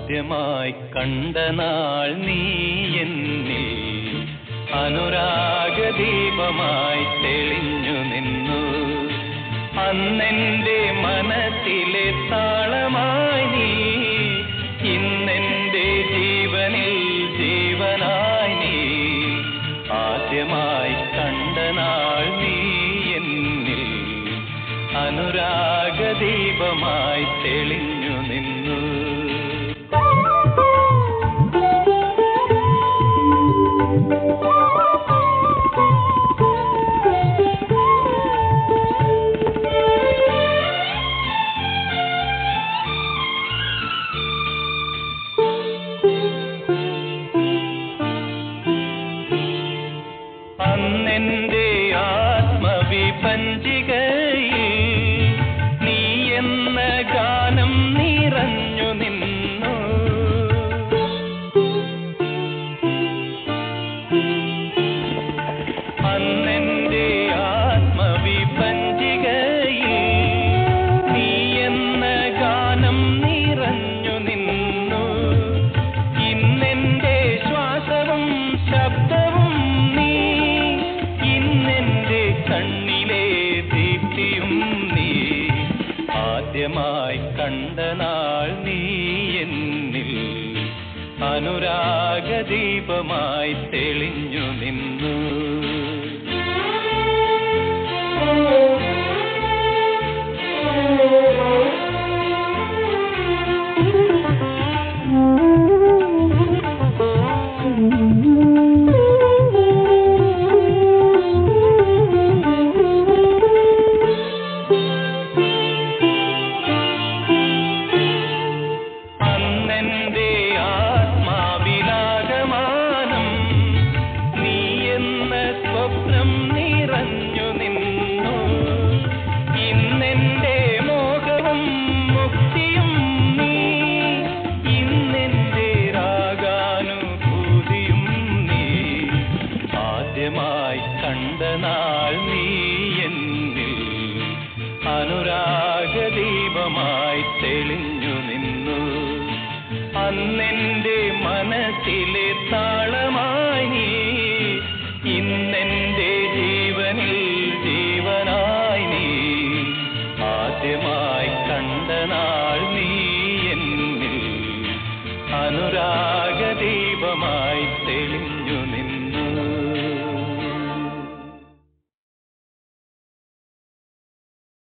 ആദ്യമായി കണ്ട നാൾ നീ എന്നിൽ അനുരാഗദീപമായി തെളിഞ്ഞു നിന്നു അന്നെന്റെ മനസ്സിലെ താളമായി നീ ഇന്നെന്റെ ജീവനിൽ ജീവനായി നീ ആദ്യമായി കണ്ട നാൾ നീ എന്നിൽ അനുരാഗദീപമായി തെളിഞ്ഞു നിന്നു അന്നെന്റെ ആത്മവിപഞ്ചികയിൽ നീ എന്ന ഗാനം നിറഞ്ഞു നിന്നു അന്നെന്റെ ആത്മവിപഞ്ചികയിൽ നീ എന്ന ഗാനം നിറഞ്ഞു നിന്നു ഇന്നെന്റെ ശ്വാസവും ശബ്ദവും നീ ഇന്നെന്റെ കണ്ണിലെ ദീപ്തിയും നീ ആദ്യമായി കണ്ട നാൾ നീ എന്നിൽ അനുരാഗദീപമായി തെളിഞ്ഞു നിന്നു അന്നെന്റെ ആത്മാവിലാകമാനം നീ എന്ന സ്വപ്നം നിറഞ്ഞു നിന്നു ഇന്നെന്റെ മോഹവും മുക്തിയും നീ ഇന്നെന്റെ രാഗാനുഭൂതിയും നീ ആദ്യമായി കണ്ട നാൾ നീ എന്നിൽ അനുരാഗദീപമായി തെളിഞ്ഞു നിന്നു അന്നെന്റെ മനസ്സിലെ താളമായി നീ ഇന്നെന്റെ ജീവനിൽ ജീവനായി നീ ആദ്യമായി കണ്ട നാൾ നീ എന്നിൽ അനുരാഗദീപമായി തെളിഞ്ഞു